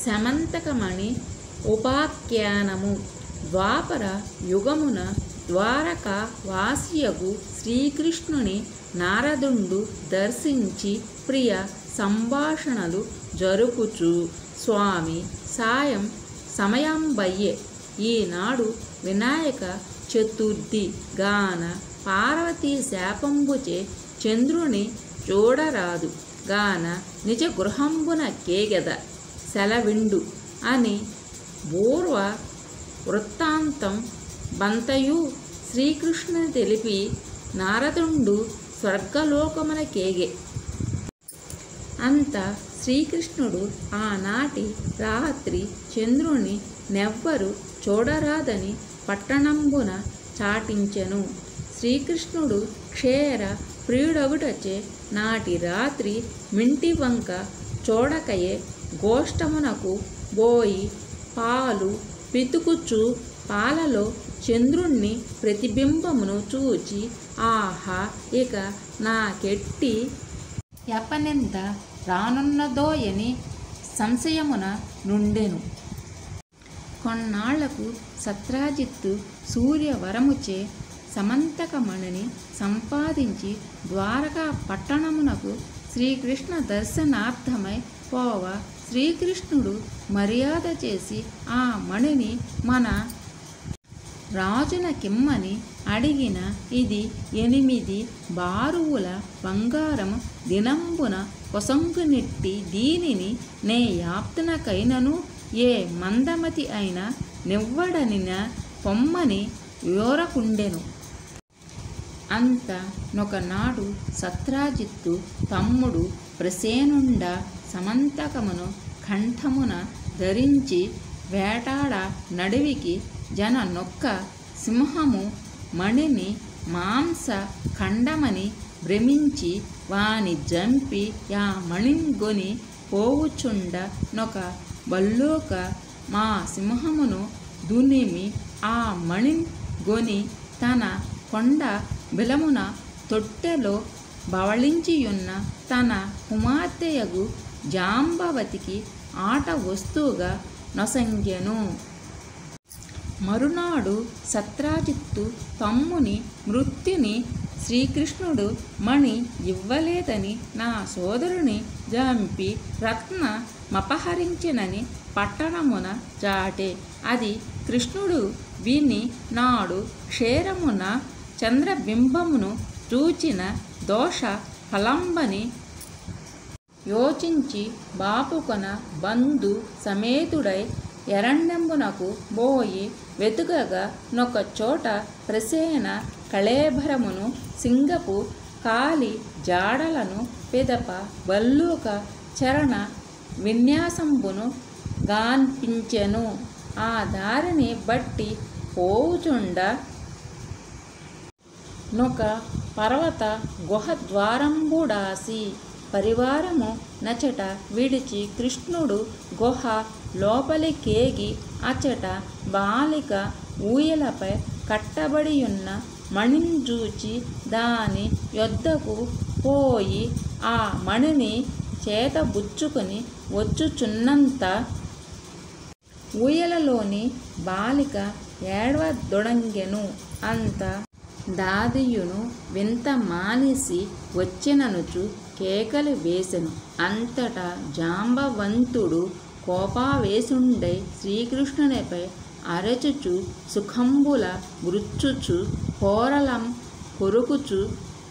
శమంతకమణి ఉపాఖ్యానము ద్వాపర యుగమున ద్వారక వాసియగు శ్రీకృష్ణుని నారదుండు దర్శించి ప్రియ సంభాషణలు జరుపుచు స్వామి సాయం సమయం బయ్యే ఈనాడు వినాయక చతుర్థి గాన పార్వతీ శాపంబుచే చంద్రుని చూడరాదు గాన నిజ గృహంబున కేగెద సెలవిండు అని పూర్వ వృత్తాంతం బంతయు శ్రీకృష్ణుని తెలిపి నారదుండు స్వర్గలోకమున కేగే అంత శ్రీకృష్ణుడు ఆనాటి రాత్రి చంద్రుని నెవ్వరు చూడరాదని పట్టణంబున చాటించెను శ్రీకృష్ణుడు క్షేర ప్రియుడగుటచే నాటి రాత్రి మింటి వంక చూడకయే గోష్టమునకు బోయి పాలు పితుకుచు పాలలో చంద్రుణ్ణి ప్రతిబింబమును చూచి ఆహా ఇక నాకెట్టి ఎప్పనెంత రానున్నదోయని సంశయమున నుండెను కొన్నాళ్లకు సత్రాజిత్తు సూర్యవరముచే సమంతకమణిని సంపాదించి ద్వారకా పట్టణమునకు శ్రీకృష్ణ దర్శనార్థమై పోవ శ్రీకృష్ణుడు మర్యాద చేసి ఆ మణిని మన రాజున కిమ్మని అడిగిన ఇది ఎనిమిది బారువుల బంగారం దినంబున కొసంగునెట్టి దీనిని నే యాప్తనకైనను ఏ మందమతి అయిన నివ్వడనిన పొమ్మని యోరకుండెను అంత నొకనాడు సత్రాజిత్తు తమ్ముడు ప్రసేనుండ సమంతకమును కంఠమున ధరించి వేటాడ నడివికి జన నొక్క సింహము మణిని మాంస ఖండమని భ్రమించి వాని జంపి యా మణింగొని పోవుచుండ నొక బల్లోక మా సింహమును దునిమి ఆ మణిన్ గొని తన కొండ బిలమున తొట్టెలో బవళించియున్న తన కుమార్తెయగు జాంబవతికి ఆట వస్తువుగా నొసంగెను మరునాడు సత్రాజిత్తు తమ్ముని మృత్యుని శ్రీకృష్ణుడు మణి ఇవ్వలేదని నా సోదరుని జంపి రత్న మపహరించినని పట్టణమున చాటే అది కృష్ణుడు విని నాడు క్షేరమున చంద్రబింబమును చూచిన దోష ఫలంబని యోచించి బాపుకొన బంధు సమేతుడై ఎరండెంబునకు బోయి వెతుకగా నొక చోట ప్రసేన కళేభరమును సింగపు కాలి జాడలను పిదప బల్లూక చరణ విన్యాసంబును గాన్పించెను ఆ దారిని బట్టి పోవుచుండ నొక పర్వత గుహ ద్వారంబుడాసి పరివారము నచట విడిచి కృష్ణుడు గుహ లోపలికేగి అచట బాలిక ఊయలపై కట్టబడియున్న మణింజూచి దాని యొద్దకు పోయి ఆ మణిని చేతబుచ్చుకొని వచ్చుచున్నంత ఊయలలోని బాలిక ఏడవదొడంగెను అంత దాదియును వింత మానిసి వచ్చిననుచు కేకలు వేసెను అంతటా జాంబవంతుడు కోపావేశుండై శ్రీకృష్ణునిపై అరచుచు సుఖంబుల మృచ్చుచు కోరలం కొరుకుచు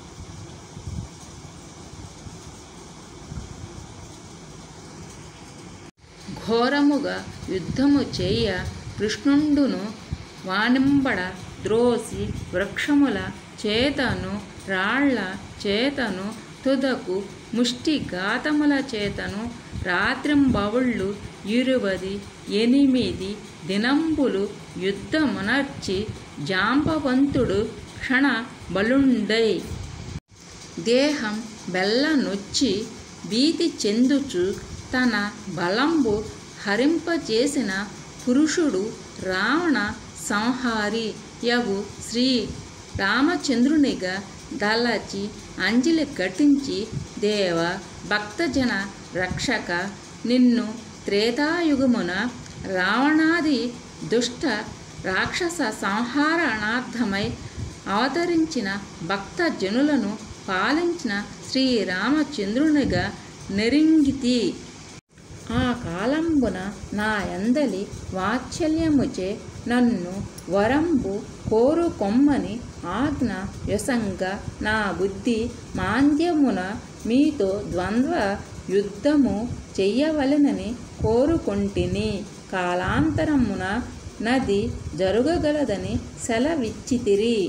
ఘోరముగా యుద్ధము చేయ కృష్ణుండును వానింబడ ద్రోసి వృక్షముల చేతను రాళ్ల చేతను తుదకు ముష్టిఘాతముల చేతను రాత్రింబవుళ్ళు ఇరువది ఎనిమిది దినంబులు యుద్ధమునర్చి జాంబవంతుడు క్షణ బలుండై దేహం బెల్లనొచ్చి భీతి చెందుచు తన బలంబు హరింపజేసిన పురుషుడు రావణ సంహారి యగు శ్రీ రామచంద్రునిగా దలచి అంజలి ఘటించి దేవ భక్తజన రక్షక నిన్ను త్రేతాయుగమున రావణాది దుష్ట రాక్షస సంహారణార్థమై అవతరించిన భక్త జనులను పాలించిన శ్రీరామచంద్రునిగా నెరింగితి ఆ కాలంబున నా ఎందలి వాత్సల్యముచే నన్ను వరంబు కోరుకొమ్మని ఆజ్ఞ యొసంగా నా బుద్ధి మాంద్యమున మీతో ద్వంద్వ యుద్ధము చెయ్యవలెనని కోరుకొంటిని కాలాంతరమున నది జరుగగలదని సెలవిచ్చితిరి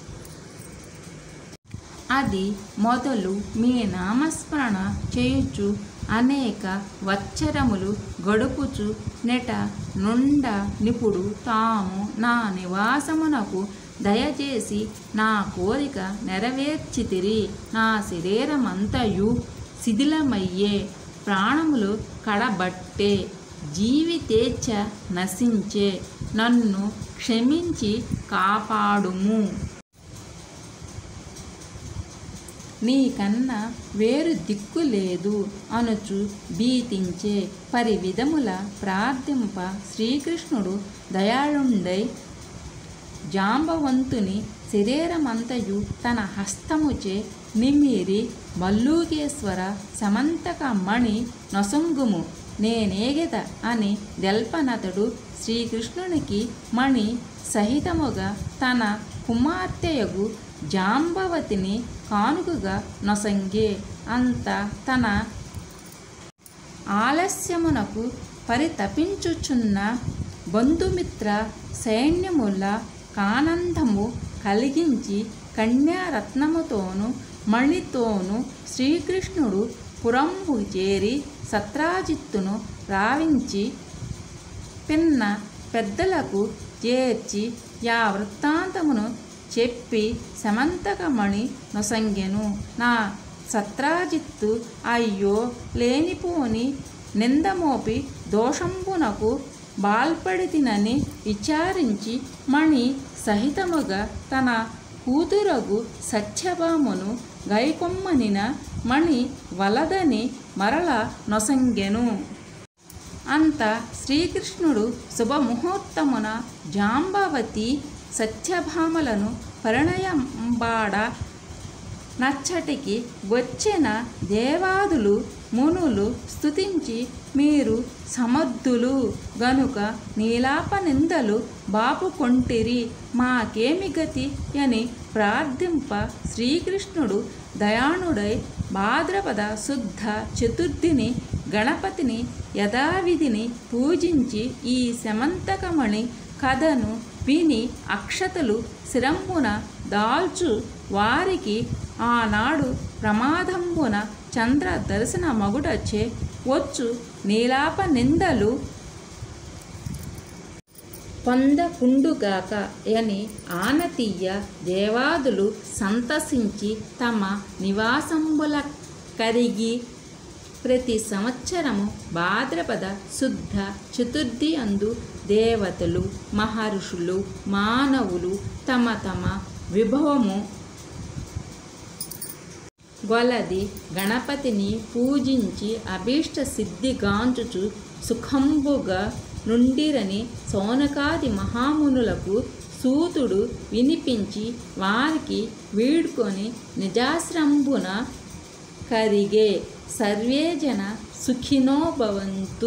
అది మొదలు మీ నామస్మరణ చేయుచు అనేక వచ్చరములు గడుపుచు నెట నుండ నిపుడు తాము నా నివాసమునకు దయచేసి నా కోరిక నెరవేర్చితిరి నా శరీరమంతయు శిథిలమయ్యే ప్రాణములు కడబట్టే జీవితేచ్ఛ నశించే నన్ను క్షమించి కాపాడుము నీకన్నా వేరు దిక్కు లేదు అనుచు భీతించే పరివిధముల ప్రార్థింప శ్రీకృష్ణుడు దయాళుండై జాంబవంతుని శరీరమంతయు తన హస్తముచే నిమిరి మల్లూకేశ్వర సమంతక మణి నొసంగుము నేనేగెద అని దెల్పనతడు శ్రీకృష్ణునికి మణి సహితముగా తన కుమార్తెయగు జాంబవతిని కానుకగా నొసంగే అంత తన ఆలస్యమునకు పరితపించుచున్న బంధుమిత్ర సైన్యముల కానందము కలిగించి కన్యారత్నముతోను మణితోను శ్రీకృష్ణుడు పురంబు చేరి సత్రాజిత్తును రావించి పిన్న పెద్దలకు చేర్చి యా వృత్తాంతమును చెప్పి సమంతకమణి నొసంగెను నా సత్రాజిత్తు అయ్యో లేనిపోని నిందమోపి దోషంబునకు బాల్పడితినని విచారించి మణి సహితముగా తన కూతురగు సత్యభామను గైకొమ్మనిన మణి వలదని మరల నొసంగెను అంత శ్రీకృష్ణుడు శుభముహూర్తమున జాంబవతి సత్యభామలను పరిణయంబాడ నచ్చటికి వచ్చిన దేవాదులు మునులు స్తుతించి మీరు సమర్థులు గనుక నీలాప నిందలు బాపుకొంటిరి మాకేమి గతి అని ప్రార్థింప శ్రీకృష్ణుడు దయాళుడై భాద్రపద శుద్ధ చతుర్థిని గణపతిని యథావిధిని పూజించి ఈ శమంతకమణి కథను విని అక్షతలు శిరంబున దాల్చు వారికి ఆనాడు ప్రమాదంబున చంద్ర దర్శన మగుడచ్చే వచ్చు నీలాప నిందలు పొందకుండుగాక అని ఆనతీయ దేవాదులు సంతసించి తమ నివాసంబుల కరిగి ప్రతి సంవత్సరము భాద్రపద శుద్ధ చతుర్థి అందు దేవతలు మహర్షులు మానవులు తమ తమ విభవము గొలది గణపతిని పూజించి అభీష్ట సిద్ధిగాంచుచు సుఖంబుగా నుండిరని సౌనకాది మహామునులకు సూతుడు వినిపించి వారికి వీడ్కొని నిజాశ్రంబున కరిగే సర్వే జన సుఖినో భవంతు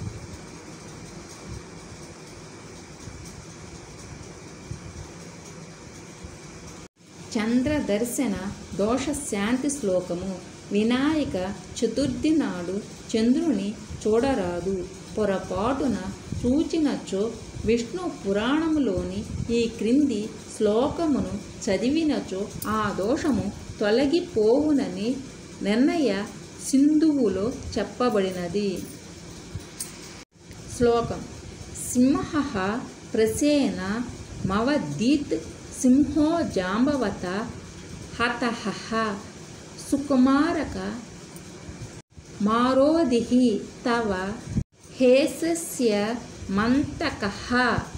చంద్ర దర్శన దోష శాంతి శ్లోకము వినాయక చతుర్థి నాడు చంద్రుని చూడరాదు పొరపాటున చూచినచో విష్ణు పురాణములోని ఈ క్రింది శ్లోకమును చదివినచో ఆ దోషము తొలగిపోవునని నిర్ణయ సింధువులో చెప్పబడినది శ్లోకం సింహ ప్రసేన మవదీత్ సింహో జాంబవత హతః సుకుమారక మారోదిహి తవ హేసస్య మంతకః